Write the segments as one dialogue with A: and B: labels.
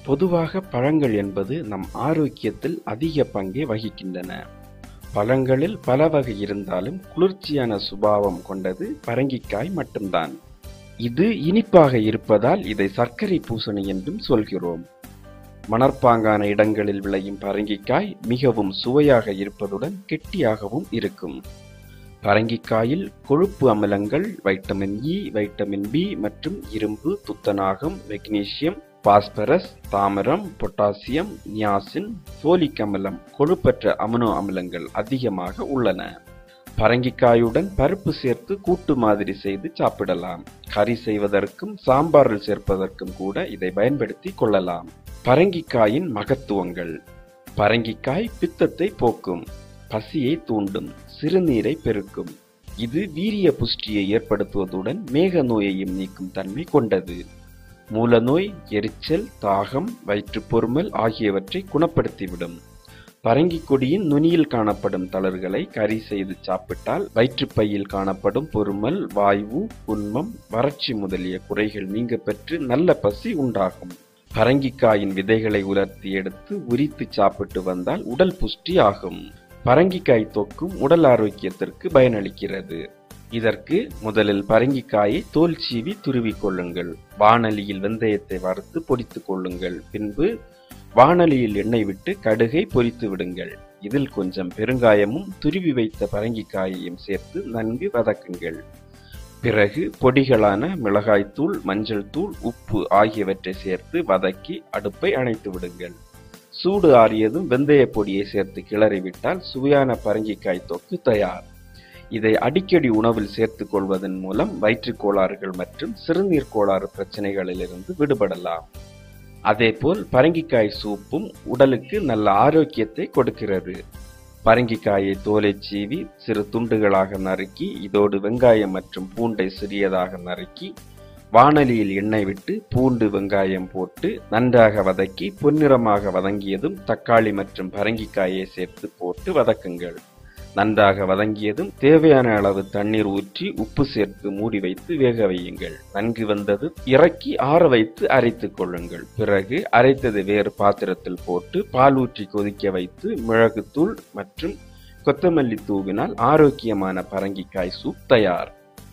A: பொதுவாக பழங்கள் என்பது நம் ஆரோக்கியத்தில் அதிக பங்கை வகிக்கின்றன பழங்களில் பல வகை இருந்தாலும் குளிர்ச்சியான சுபாவம் கொண்டது பரங்கிக்காய் மட்டும்தான் இது இனிப்பாக இருப்பதால் இதை சர்க்கரை பூசணி என்றும் சொல்கிறோம் மணற்பாங்கான இடங்களில் விளையும் பரங்கிக்காய் மிகவும் சுவையாக இருப்பதுடன் கெட்டியாகவும் இருக்கும் பரங்கிக்காயில் கொழுப்பு அமிலங்கள் வைட்டமின் இ வைட்டமின் பி மற்றும் இரும்பு துத்தநாகம் மெக்னீசியம் பாஸ்பரஸ் தாமிரம் பொட்டாசியம் நியாசின் ஃபோலிக் அமிலம் கொழுப்பற்ற அமினோ அமிலங்கள் அதிகமாக உள்ளன பரங்கிக்காயுடன் பருப்பு சேர்த்து கூட்டு மாதிரி செய்து சாப்பிடலாம் கறி செய்வதற்கும் சாம்பாரில் சேர்ப்பதற்கும் கூட இதை பயன்படுத்தி கொள்ளலாம் பரங்கிக்காயின் மகத்துவங்கள் பரங்கிக்காய் பித்தத்தை போக்கும் பசியை தூண்டும் சிறுநீரை பெருக்கும் இது வீரிய புஷ்டியை ஏற்படுத்துவதுடன் மேக நோயையும் நீக்கும் தன்மை கொண்டது மூலநோய் எரிச்சல் தாகம் வயிற்றுப்பொருமல் ஆகியவற்றை குணப்படுத்திவிடும் பரங்கிக் கொடியின் நுனியில் காணப்படும் தளர்களை கறி செய்து சாப்பிட்டால் வயிற்றுப்பையில் காணப்படும் பொறுமல் வாய்வு குன்மம் வறட்சி முதலிய குறைகள் நீங்க பெற்று நல்ல பசி உண்டாகும் பரங்கிக்காயின் விதைகளை உலர்த்தி எடுத்து உரித்து சாப்பிட்டு வந்தால் உடல் புஷ்டி ஆகும் பரங்கிக்காய் தொக்கும் உடல் ஆரோக்கியத்திற்கு பயனளிக்கிறது இதற்கு முதலில் பரங்கிக்காயை தோல் சீவி துருவிக் கொள்ளுங்கள் வாணலியில் வெந்தயத்தை வறுத்து பொடித்துக் கொள்ளுங்கள் பின்பு வாணலியில் எண்ணெய் விட்டு கடுகை பொரித்து விடுங்கள் இதில் கொஞ்சம் பெருங்காயமும் துருவி வைத்த பரங்கிக்காயையும் சேர்த்து நன்கு வதக்குங்கள் பிறகு பொடிகளான மிளகாய்த்தூள் மஞ்சள் தூள் உப்பு ஆகியவற்றை சேர்த்து வதக்கி அடுப்பை அணைத்து விடுங்கள் சூடு ஆறியதும் வெந்தய பொடியை சேர்த்து கிளறிவிட்டால் சுவையான பரங்கிக்காய் தொக்கு தயார் இதை அடிக்கடி உணவில் சேர்த்துக் கொள்வதன் மூலம் வயிற்றுக் கோளாறுகள் மற்றும் சிறுநீர் கோளாறு பிரச்சனைகளிலிருந்து விடுபடலாம் அதேபோல் பரங்கிக்காய் சூப்பும் உடலுக்கு நல்ல ஆரோக்கியத்தை கொடுக்கிறது பரங்கிக்காயை தோலை சீவி சிறு துண்டுகளாக நறுக்கி இதோடு வெங்காயம் மற்றும் பூண்டை சிறியதாக நறுக்கி வாணலியில் எண்ணெய் விட்டு பூண்டு வெங்காயம் போட்டு நன்றாக வதக்கி பொன்னிறமாக வதங்கியதும் தக்காளி மற்றும் பரங்கிக்காயை சேர்த்து போட்டு வதக்குங்கள் நன்றாக வதங்கியதும் தேவையான அளவு தண்ணீர் ஊற்றி உப்பு சேர்த்து மூடி வைத்து வேக வையுங்கள் நன்கு வந்தது இறக்கி ஆற வைத்து அரைத்துக் கொள்ளுங்கள் பிறகு அரைத்தது வேறு பாத்திரத்தில் போட்டு பால் ஊற்றி கொதிக்க வைத்து மிளகுத்தூள் மற்றும் கொத்தமல்லி தூவினால் ஆரோக்கியமான பரங்கிக்காய் சூப் தயார்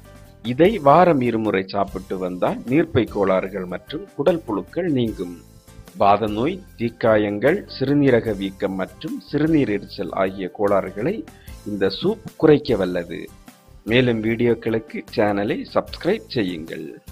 A: இதை வாரம் இருமுறை சாப்பிட்டு வந்தால் நீர்ப்பை கோளாறுகள் மற்றும் குடல் புழுக்கள் நீங்கும் பாத நோய் தீக்காயங்கள் சிறுநீரக வீக்கம் மற்றும் சிறுநீர் எரிச்சல் ஆகிய கோளாறுகளை இந்த சூப் குறைக்க வல்லது மேலும் வீடியோக்களுக்கு சேனலை சப்ஸ்கிரைப் செய்யுங்கள்